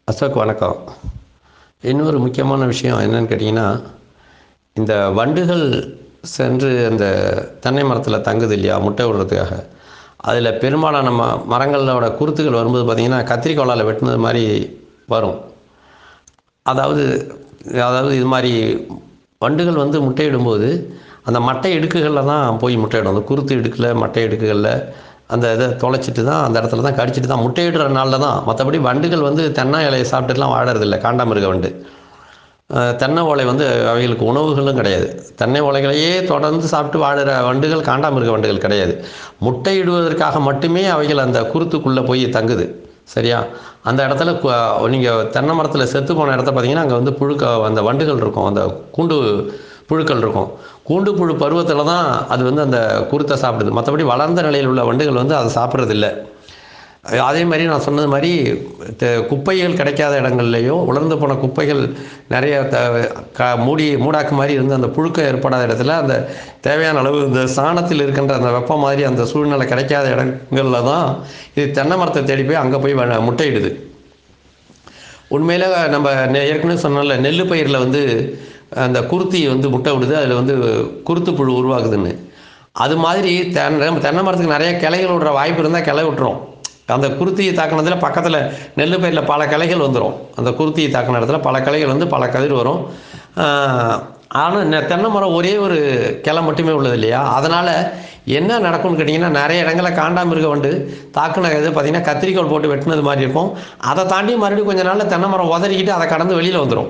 அசோக் வணக்கம் இன்னொரு முக்கியமான விஷயம் என்னன்னு கேட்டிங்கன்னா இந்த வண்டுகள் சென்று அந்த தென்னை மரத்தில் தங்குது இல்லையா முட்டை விடுறதுக்காக அதில் பெரும்பாலான ம மரங்களோட குருத்துகள் வரும்போது பார்த்திங்கன்னா கத்திரிக்கோலால் வெட்டினது மாதிரி வரும் அதாவது அதாவது இது மாதிரி வண்டுகள் வந்து முட்டையிடும்போது அந்த மட்டை இடுக்குகளில் தான் போய் முட்டையிடும் அந்த குருத்து இடுக்கில் மட்டை இடுக்குகளில் அந்த இதை தொலைச்சிட்டு தான் அந்த இடத்துல தான் கடிச்சிட்டு தான் முட்டையிடுற நாளில் தான் மற்றபடி வண்டுகள் வந்து தென்னை இலையை சாப்பிட்டுலாம் வாழறதில்ல காண்டாமிருக வண்டு அஹ் தென்னை ஓலை வந்து அவைகளுக்கு உணவுகளும் கிடையாது தென்னை ஓலைகளையே தொடர்ந்து சாப்பிட்டு வாழுற வண்டுகள் காண்டாமிருக வண்டுகள் கிடையாது முட்டையிடுவதற்காக மட்டுமே அவைகள் அந்த குருத்துக்குள்ளே போய் தங்குது சரியா அந்த இடத்துல நீங்கள் தென்னை மரத்தில் செத்து போன இடத்த பார்த்தீங்கன்னா அங்கே வந்து புழுக்க அந்த வண்டுகள் இருக்கும் அந்த கூண்டு புழுக்கள் இருக்கும் கூண்டு புழு பருவத்தில் தான் அது வந்து அந்த குருத்தை சாப்பிடுது மற்றபடி வளர்ந்த நிலையில் உள்ள வண்டுகள் வந்து அதை சாப்பிட்றதில்ல அதே மாதிரி நான் சொன்னது மாதிரி த- குப்பைகள் கிடைக்காத இடங்கள்லையும் உலர்ந்து போன குப்பைகள் நிறைய த க மூடி மூடாக்கு மாதிரி இருந்து அந்த புழுக்கம் ஏற்படாத இடத்துல அந்த தேவையான அளவு இந்த சாணத்தில் இருக்கின்ற அந்த வெப்பம் மாதிரி அந்த சூழ்நிலை கிடைக்காத இடங்களில் தான் இது தென்னை மரத்தை தேடி போய் அங்கே போய் வ- முட்டையிடுது உண்மையில் நம்ம நெ- ஏற்கனவே சொன்னோம்ல நெல் பயிரில் வந்து அந்த குருத்தி வந்து முட்டை விடுது அதில் வந்து குருத்து புழு உருவாகுதுன்னு அது மாதிரி தென்னை தென்னை மரத்துக்கு நிறைய கிளைகள் விடுற வாய்ப்பு இருந்தால் கிளை விட்டுரும் அந்த குருத்தியை தாக்கினதில் பக்கத்தில் நெல் பயிரில் பல கிளைகள் வந்துடும் அந்த குருத்தியை தாக்கின இடத்துல பல கிளைகள் வந்து பல கதிர் வரும் ஆனால் தென்னை மரம் ஒரே ஒரு கிளை மட்டுமே உள்ளது இல்லையா அதனால் என்ன நடக்கும்னு கேட்டிங்கன்னா நிறைய இடங்களில் காண்டாமிருக வண்டு தாக்குன இது பார்த்திங்கன்னா கத்திரிக்கோல் போட்டு வெட்டினது மாதிரி இருக்கும் அதை தாண்டி மறுபடியும் கொஞ்ச நாளில் தென்னை மரம் உதறிக்கிட்டு அதை கடந்து வெளியில் வந்துடும்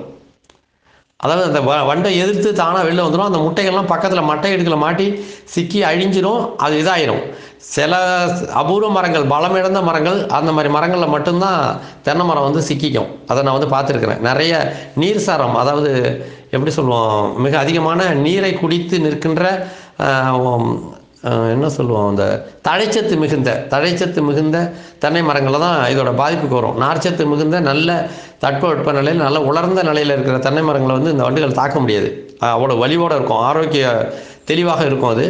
அதாவது அந்த வ- வண்டை எதிர்த்து தானாக வெளில வந்துடும் அந்த முட்டைகள்லாம் பக்கத்தில் மட்டை இடுக்கில் மாட்டி சிக்கி அழிஞ்சிரும் அது இதாயிரும் சில அபூர்வ மரங்கள் பலம் இழந்த மரங்கள் அந்த மாதிரி மரங்களில் மட்டும்தான் தென்னை மரம் வந்து சிக்கிக்கும் அதை நான் வந்து பார்த்துருக்குறேன் நிறைய நீர் சாரம் அதாவது எப்படி சொல்லுவோம் மிக அதிகமான நீரை குடித்து நிற்கின்ற ஆஹ், உம், ஆஹ், என்ன சொல்லுவோம் அந்த தழைச்சத்து மிகுந்த தழைச்சத்து மிகுந்த தென்னை மரங்களில் தான் இதோட பாதிப்புக்கு வரும் நார்ச்சத்து மிகுந்த நல்ல தட்பவெட்ப நிலையில் நல்ல உலர்ந்த நிலையில் இருக்கிற தென்னை மரங்களை வந்து இந்த வண்டுகள் தாக்க முடியாது ஆஹ், அவ்வளோ வலிவோடு இருக்கும் ஆரோக்கிய தெளிவாக இருக்கும் அது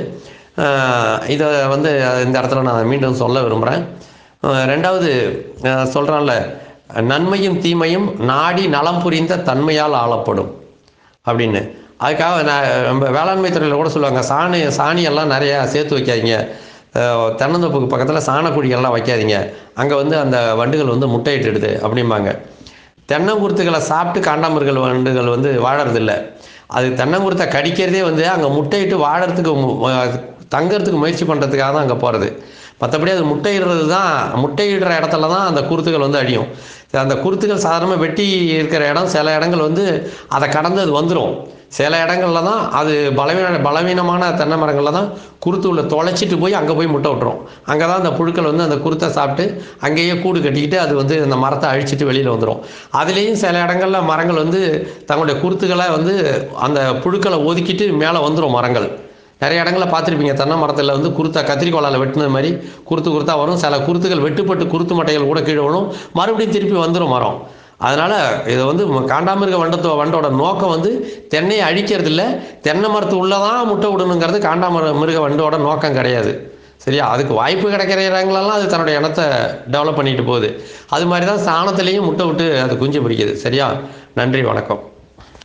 ஆஹ், இதை வந்து இந்த இடத்துல நான் மீண்டும் சொல்ல விரும்புகிறேன் ரெண்டாவது சொல்கிறான்ல நன்மையும் தீமையும் நாடி நலம் புரிந்த தன்மையால் ஆளப்படும் அப்படின்னு அதுக்காக நான் நம்ம வேளாண்மை துறையில் கூட சொல்லுவாங்க சாணி சாணியெல்லாம் நிறையா சேர்த்து வைக்காதீங்க அஹ் தென்னந்தோப்புக்கு பக்கத்தில் சாணக்குழிகள்லாம் வைக்காதீங்க அங்கே வந்து அந்த வண்டுகள் வந்து முட்டையிட்டுடுது அப்படிம்பாங்க தென்னங்குருத்துகளை சாப்பிட்டு காண்டாமிருகல் வண்டுகள் வந்து வாழறதில்ல அது தென்னங்குருத்தை கடிக்கிறதே வந்து அங்கே முட்டையிட்டு வாழறதுக்கு மு- அஹ் தங்கறதுக்கு முயற்சி பண்ணுறதுக்காக தான் அங்கே போகிறது மற்றபடி அது முட்டையிடுறது தான் முட்டையிடுற இடத்துல தான் அந்த குருத்துகள் வந்து அழியும் அந்த குருத்துகள் சாதாரணமாக வெட்டி இருக்கிற இடம் சில இடங்கள் வந்து அதை கடந்து அது வந்துடும் சில இடங்கள்ல தான் அது பலவீன பலவீனமான தென்னை மரங்களில் தான் குருத்து உள்ள தொலைச்சிட்டு போய் அங்கே போய் முட்டை விட்டுரும் அங்கே தான் அந்த புழுக்கள் வந்து அந்த குருத்தை சாப்பிட்டு அங்கேயே கூடு கட்டிக்கிட்டு அது வந்து அந்த மரத்தை அழிச்சிட்டு வெளியில் வந்துடும் அதுலேயும் சில இடங்கள்ல மரங்கள் வந்து தங்களுடைய குருத்துக்களை வந்து அந்த புழுக்களை ஒதுக்கிட்டு மேலே வந்துடும் மரங்கள் நிறைய இடங்களில் பார்த்துருப்பீங்க தென்னை மரத்தில் வந்து குருத்தா கத்திரிக்கோலால் வெட்டினது மாதிரி குருத்து குருத்தா வரும் சில குருத்துகள் வெட்டுப்பட்டு குருத்து மட்டைகள் கூட கீழே விழும் மறுபடியும் திருப்பி வந்துடும் மரம் அதனால் இது வந்து ம- காண்டாமிருக வண்டத்தோ வண்டோட நோக்கம் வந்து தென்னையை அழிக்கிறது இல்ல தென்னை மரத்து உள்ளதான் முட்டை விடணுங்கிறது காண்டாமிருக மிருக வண்டோட நோக்கம் கிடையாது சரியா அதுக்கு வாய்ப்பு கிடைக்கிற இடங்களெல்லாம் அது தன்னுடைய இனத்தை டெவலப் பண்ணிட்டு போகுது அது மாதிரி தான் சாணத்துலேயும் முட்டை விட்டு அது குஞ்சு பிடிக்குது சரியா நன்றி வணக்கம்